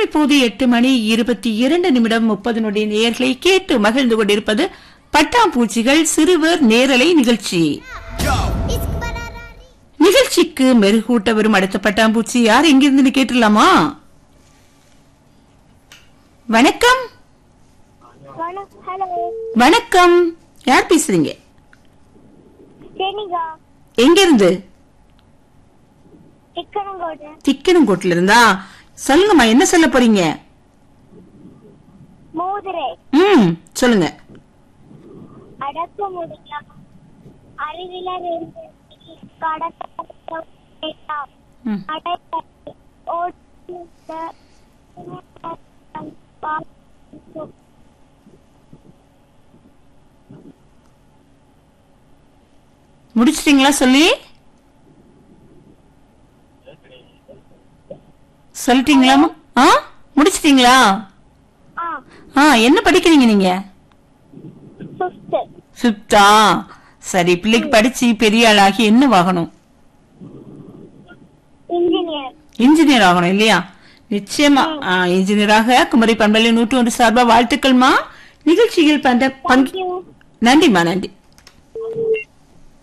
இப்போது எட்டு மணி இருபத்தி இரண்டு நிமிடம் முப்பது நொடி நேர்களை கேட்டு மகிழ்ந்து கொண்டிருப்பது பட்டாம்பூச்சிகள் சிறுவர் நேரலை நிகழ்ச்சி நிகழ்ச்சிக்கு மெருகூட்ட வரும் அடுத்த பட்டாம்பூச்சி யார் எங்கிருந்து கேட்டுடலாமா வணக்கம் ஹலோ வணக்கம் யார் பேசுறீங்க ஜெனிகா எங்கிருந்து இக்கனங்கோடு திக்கனங்கோட்டில இருந்தா சொல்லுங்கம்மா என்ன சொல்ல போறீங்க மோதிரை ம் சொல்லுங்க அடக்க முடியும் அறிவிலர் இருந்து கடத்த வேண்டாம். ம். அடைக்க ஓடுந்த முடிச்சிட்டீங்களா சொல்லி சொல்லிட்டீங்களாமா ஆ முடிச்சிட்டீங்களா ஆ ஆ என்ன படிக்கிறீங்க நீங்க ஃபிஃப்த் ஃபிஃப்த்தா சரி பிள்ளைக்கு படிச்சு பெரிய ஆளாகி என்ன வாகனம் இன்ஜினியர் இன்ஜினியர் ஆகணும் இல்லையா நிச்சயமா ஆ, இன்ஜினியராக குமரி பண்பலை நூற்று ஒன்று சார்பா வாழ்த்துக்கள்மா நிகழ்ச்சியில் பண்ட பங்கு தேங்க்யூ நன்றிம்மா நன்றி